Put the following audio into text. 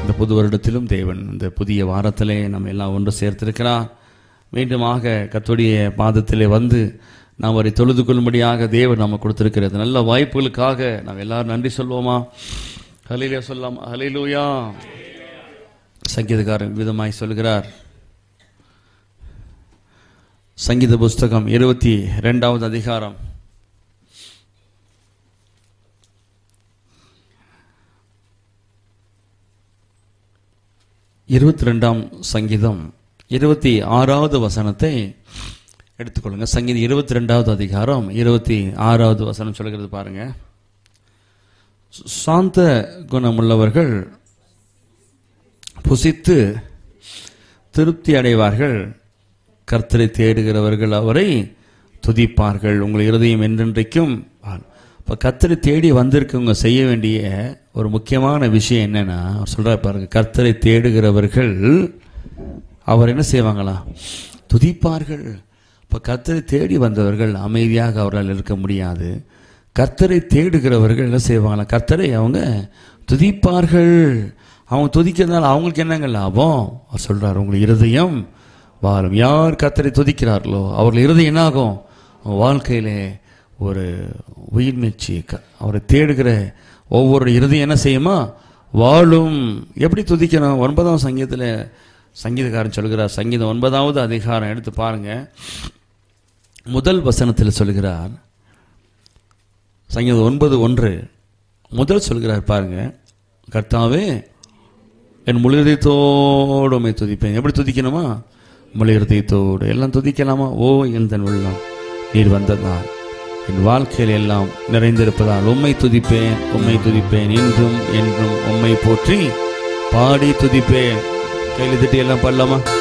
இந்த புது வருடத்திலும் தேவன் இந்த புதிய வாரத்திலே நம்ம எல்லாம் ஒன்று சேர்த்திருக்கிறார் மீண்டுமாக கர்த்தருடைய பாதத்திலே வந்து நாம் அவரை தொழுது கொள்ளும்படியாக தேவன் நம்ம கொடுத்திருக்கிறது நல்ல வாய்ப்புகளுக்காக நாம் எல்லாரும் நன்றி சொல்வோமா ஹலிலியா சொல்லாமா ஹலிலூயா சங்கீதக்காரன் விதமாய் சொல்கிறார் சங்கீத புஸ்தகம் இருபத்தி ரெண்டாவது அதிகாரம் இருபத்தி ரெண்டாம் சங்கீதம் இருபத்தி ஆறாவது வசனத்தை எடுத்துக்கொள்ளுங்க சங்கீதம் இருபத்தி ரெண்டாவது அதிகாரம் இருபத்தி ஆறாவது வசனம் சொல்கிறது பாருங்க சாந்த குணமுள்ளவர்கள் புசித்து திருப்தி அடைவார்கள் கர்த்தரை தேடுகிறவர்கள் அவரை துதிப்பார்கள் உங்கள் இருதயம் என்றென்றைக்கும் இப்போ கர்த்தரை தேடி வந்திருக்கவங்க செய்ய வேண்டிய ஒரு முக்கியமான விஷயம் என்னன்னா அவர் சொல்றார் பாருங்க கர்த்தரை தேடுகிறவர்கள் அவர் என்ன செய்வாங்களா துதிப்பார்கள் இப்போ கர்த்தரை தேடி வந்தவர்கள் அமைதியாக அவரால் இருக்க முடியாது கர்த்தரை தேடுகிறவர்கள் என்ன செய்வாங்களா கர்த்தரை அவங்க துதிப்பார்கள் அவங்க துதிக்கிறதுனால அவங்களுக்கு என்னங்க லாபம் அவர் சொல்றார் உங்கள் இருதயம் வாழும் யார் கர்த்தரை துதிக்கிறார்களோ அவர்கள் இருதயம் என்னாகும் அவங்க வாழ்க்கையிலே ஒரு உயிர்மெச்சி க- அவரை தேடுகிற ஒவ்வொரு இருதயம் என்ன செய்யுமா வாழும் எப்படி துதிக்கணும் ஒன்பதாம் சங்கீதத்தில் சங்கீதக்காரன் சொல்கிறார் சங்கீதம் ஒன்பதாவது அதிகாரம் எடுத்து பாருங்க முதல் வசனத்தில் சொல்கிறார் சங்கீதம் ஒன்பது ஒன்று முதல் சொல்கிறார் பாருங்க கர்த்தாவே என் முழு இதயத்தோடு உம்மை துதிப்பேன் எப்படி துதிக்கணுமா முழு இதயத்தோடு எல்லாம் துதிக்கலாமா ஓ என் தன் உள்ளம் நீர் வந்ததால் என் வாழ்க்கையில் எல்லாம் நிறைந்திருப்பதால் உம்மை துதிப்பேன் உம்மை துதிப்பேன் இன்றும் என்றும் உம்மை போற்றி பாடி துதிப்பேன் கையில் திட்டி எல்லாம் பாடலாமா